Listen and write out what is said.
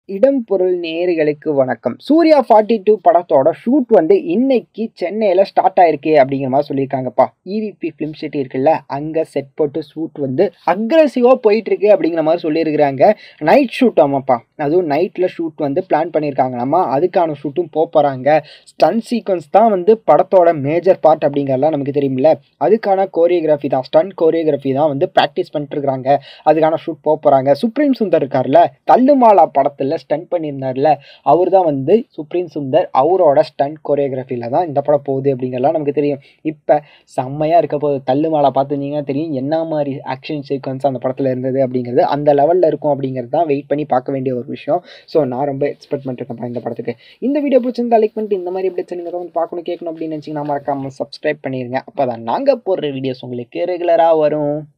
இடம் பொருள் நேயர்களுக்கு வணக்கம் சூர்யா ஃபார்ட்டி டூ படத்தோட ஷூட் வந்து இன்னைக்கு சென்னையில் ஸ்டார்ட் ஆயிருக்கு அப்படிங்கிற மாதிரி சொல்லியிருக்காங்கப்பா இவிபி ஃபிலிம் சிட்டி இருக்குல்ல அங்கே செட் போட்டு ஷூட் வந்து அக்ரஸிவாக போயிட்டு இருக்கு அப்படிங்கிற மாதிரி சொல்லியிருக்கிறாங்க நைட் ஷூட் ஆமாப்பா அதுவும் நைட்டில் ஷூட் வந்து பிளான் பண்ணியிருக்காங்களாமா அதுக்கான ஷூட்டும் போக போகிறாங்க ஸ்டன் சீக்வன்ஸ் தான் வந்து படத்தோட மேஜர் பார்ட் அப்படிங்கிறதெல்லாம் நமக்கு தெரியுமில்ல அதுக்கான கோரியோகிராஃபி தான் ஸ்டன் கோரியோகிராஃபி தான் வந்து ப்ராக்டிஸ் பண்ணிட்டு இருக்காங்க அதுக்கான ஷூட் போக போகிறாங்க சுப்ரீம் சுந்தர் இருக்கார்ல தள்ளுமாலா படத்தில் ஸ்டன் பண்ணியிருந்தார்ல அவர் தான் வந்து சுப்ரீம் சுந்தர் அவரோட ஸ்டண்ட் கோரியோகிராஃபியில் தான் இந்த படம் போகுது அப்படிங்கிறலாம் நமக்கு தெரியும் இப்போ செம்மையாக இருக்க போகுது தள்ளுமாலா பார்த்துருந்தீங்கன்னா தெரியும் என்ன மாதிரி ஆக்ஷன் சீக்வன்ஸ் அந்த படத்தில் இருந்தது அப்படிங்கிறது அந்த லெவலில் இருக்கும் அப்படிங்கிறது தான் வெயிட் பண்ணி பார்க்க வேண்டிய ஒரு விஷயம் ஸோ நான் ரொம்ப எக்ஸ்பெக்ட் பண்ணிருக்கேன் இந்த படத்துக்கு இந்த வீடியோ பிடிச்சிருந்தா லைக் பண்ணிட்டு இந்த மாதிரி எப்படி நீங்கள் வந்து பார்க்கணும் கேட்கணும் அப்படின்னு நினச்சிங்கன்னா மறக்காமல் சப்ஸ்கிரைப் பண்ணிடுங்க அப்போ தான் நாங்கள் போடுற வீடியோஸ் உங்களுக்கு ரெகுலராக வரும்